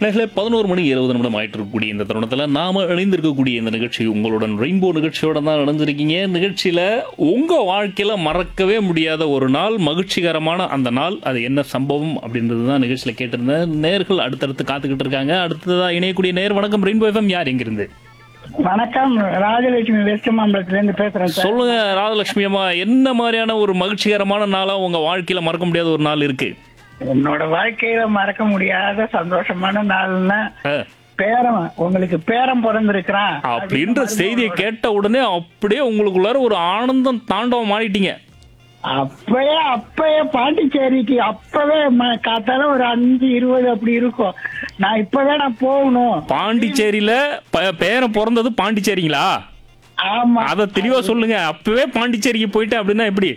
நேர்களே பதினோரு மணி இருபது நிமிடம் ஆயிட்டு இருக்கக்கூடிய இந்த தருணத்தில் நாம இணைந்திருக்கக்கூடிய இந்த நிகழ்ச்சி உங்களுடன் ரெயின்போ நிகழ்ச்சியோட தான் இணைஞ்சிருக்கீங்க நிகழ்ச்சியில உங்க வாழ்க்கையில மறக்கவே முடியாத ஒரு நாள் மகிழ்ச்சிகரமான அந்த நாள் அது என்ன சம்பவம் அப்படின்றது தான் நிகழ்ச்சியில கேட்டிருந்தேன் நேர்கள் அடுத்தடுத்து காத்துக்கிட்டு இருக்காங்க அடுத்ததா இணையக்கூடிய நேர் வணக்கம் ரெயின்போ எஃப்எம் யார் எங்கிருந்து வணக்கம் ராஜலட்சுமி வெஸ்ட் மாம்பலத்துல இருந்து பேசுறேன் சார் சொல்லுங்க ராஜலட்சுமி அம்மா என்ன மாதிரியான ஒரு மகிழ்ச்சிகரமான நாளா உங்க வாழ்க்கையில மறக்க முடியாத ஒரு நாள் இருக்கு என்னோட வாழ்க்கையில மறக்க முடியாத சந்தோஷமான நாள்னா ஆ. பேரன் உங்களுக்கு பேரன் பிறந்திருக்கிறான் அப்படின்ற செய்தியை கேட்ட உடனே அப்படியே உங்களுக்குள்ளார ஒரு ஆனந்தம் தாண்டவம் ஆடிட்டீங்க அப்பயே அப்பயே பாண்டிச்சேரிக்கு அப்பவே ம- காத்தால ஒரு அஞ்சு இருபது அப்படி இருக்கும் நான் இப்பவே நான் போகணும் பாண்டிச்சேரியில ப- பேரன் பிறந்தது பாண்டிச்சேரிங்களா ஆமா அத தெளிவா சொல்லுங்க அப்பவே பாண்டிச்சேரிக்கு போயிட்டு அப்படின்னா எப்படி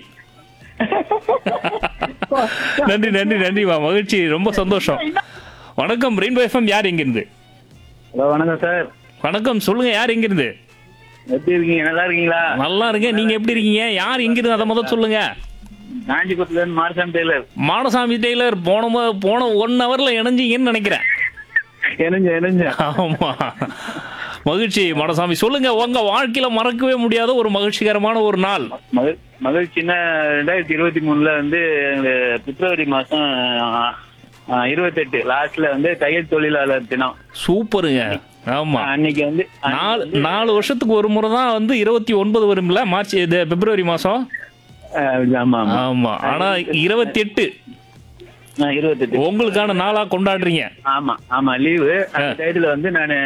நன்றி நன்றி நன்றிமா மகிழ்ச்சி ரொம்ப சந்தோஷம் வணக்கம் ரெயின்போ எஃப்எம் யார் எங்கிருந்து ஹலோ வணக்கம் சார் வணக்கம் சொல்லுங்க யார் எங்கிருந்து எப்படி இருக்கீங்க நல்லா இருக்கீங்களா நல்லா இருக்கேன் நீங்க எப்படி இருக்கீங்க யார் எங்கிருந்து அதை முதல் சொல்லுங்க காஞ்சிபுரத்துல இருந்து மாரசாமி டெய்லர் மாடசாமி டெய்லர் போன மு- போன ஒன் ஹவர்ல இணைஞ்சீங்கன்னு நினைக்கிறேன் இணைஞ்ச இணைஞ்ச ஆமா மகிழ்ச்சி மடசாமி சொல்லுங்க உங்க வாழ்க்கையில மறக்கவே முடியாத ஒரு மகிழ்ச்சிகரமான ஒரு நாள் மகிழ் மகிழ்ச்சின்னா ரெண்டாயிரத்தி இருபத்தி மூணுல வந்து எங்களுக்கு பிப்ரவரி மாசம் இருபத்தெட்டு லாஸ்ட்ல வந்து தையல் தொழிலாளர் தினம் சூப்பருங்க ஆமா அன்னைக்கு வந்து நாலு நாலு வருஷத்துக்கு ஒரு முறை தான் வந்து இருபத்தி ஒன்பது வரும்ல மார்ச் இது பிப்ரவரி மாசம் அஹ், ஆமா ஆமா ஆமா ஆனா இருபத்தி எட்டு இருபத்தெட்டு உங்களுக்கான நாளா கொண்டாடுறீங்க ஆமா ஆமா லீவு அந்த டயத்துல வந்து நானு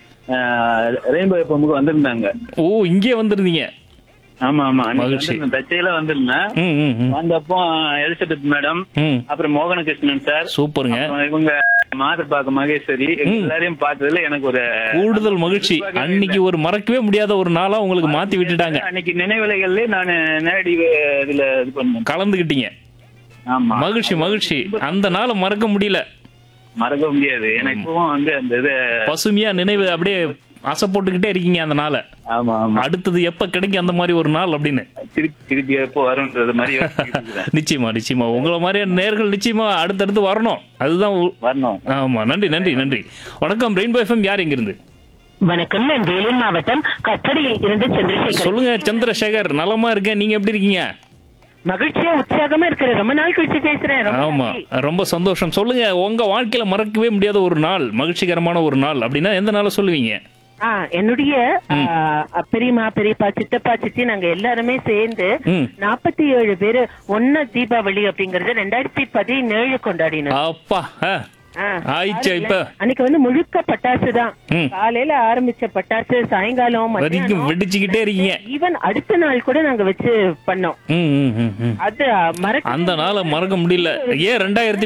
ரெயின்போ எஃப்எம்க்கு வந்திருந்தாங்க ஓ இங்கே வந்திருந்தீங்க ஆமா ஆமா அன்னைக்கு மகிழ்ச்சி. வந்திருந்தேன். தச்சையில வந்திருந்தேன் ம் ம் ம் வந்தப்போ எலிசபெத் மேடம் ம் அப்புறம் மோகனகிருஷ்ணன் சார் சூப்பருங்க அப்புறம் இவங்க மாதப்பாக்க மகேஸ்வரி இவங்க எல்லாரையும் பார்த்ததுல எனக்கு ஒரு கூடுதல் மகிழ்ச்சி அன்னைக்கு ஒரு மறக்கவே முடியாத ஒரு நாளா உங்களுக்கு மாத்தி விட்டுட்டாங்க அன்னைக்கு நினைவலைகள்ல நான் நேரடி இதுல இது பண்ணேன் கலந்துக்கிட்டீங்க ஆமா மகிழ்ச்சி மகிழ்ச்சி அந்த நாளை மறக்க முடியல மறக்க முடியாது எனக்கு இப்பவும் வந்து அந்த இது பசுமையா நினைவு அப்படியே அசை போட்டுக்கிட்டே இருக்கீங்க அந்த நாளை ஆமா ஆமா அடுத்தது எப்ப கிடைக்கும் அந்த மாதிரி ஒரு நாள் அப்படின்னு திருப்பி திருப்பி எப்போ வரும்ன்றது மாதிரி யோசிச்சுக்கிட்டு இருக்கிறேன். நிச்சயமா நிச்சயமா உங்களை மாதிரியான நேர்கள் நிச்சயமா அடுத்தடுத்து வரணும் அதுதான் உ- வரணும் ஆமா நன்றி நன்றி நன்றி வணக்கம் ரெயின்போ எஃப்எம் யார் எங்கிருந்து வணக்கம் நான் வேலூர் மாவட்டம் கட்டடியில் இருந்து சந்திரசேகர் சொல்லுங்க சந்திரசேகர் நலமா இருக்கேன் நீங்க எப்படி இருக்கீங்க மகிழ்ச்சியா உற்சாகமா இருக்கிறேன் ரொம்ப நாள் கழிச்சு பேசுறேன் ரொம்ப ஆமா நன்றி. ரொம்ப சந்தோஷம் சொல்லுங்க உங்க வாழ்க்கையில மறக்கவே முடியாத ஒரு நாள் மகிழ்ச்சிகரமான ஒரு நாள் அப்படின்னா எந்த நாளை சொல்லுவீங்க ஆ, என்னுடைய ஆ, பெரியம்மா பெரியப்பா சித்தப்பா சித்தி நாங்க எல்லாருமே சேர்ந்து ம். நாற்பத்தி ஏழு பேரு ஒன்னு தீபாவளி அப்படிங்கறது ரெண்டாயிரத்தி பதினேழு கொண்டாடினோம் அப்பா ஆ. ஆ, ஆயிடுச்சா இப்ப அன்னைக்கு வந்து முழுக்க பட்டாசு தான் ம். காலையில ஆரம்பிச்ச பட்டாசு சாயங்காலம் வரைக்கும் மத்தியானம் வெடிச்சுக்கிட்டே இருக்கீங்க ஈவன் அடுத்த நாள் கூட நாங்க வச்சு பண்ணோம் ம், ம், ம், ம். அது மறக்க அந்த நாளை மறக்க முடியல ஏன் ரெண்டாயிரத்தி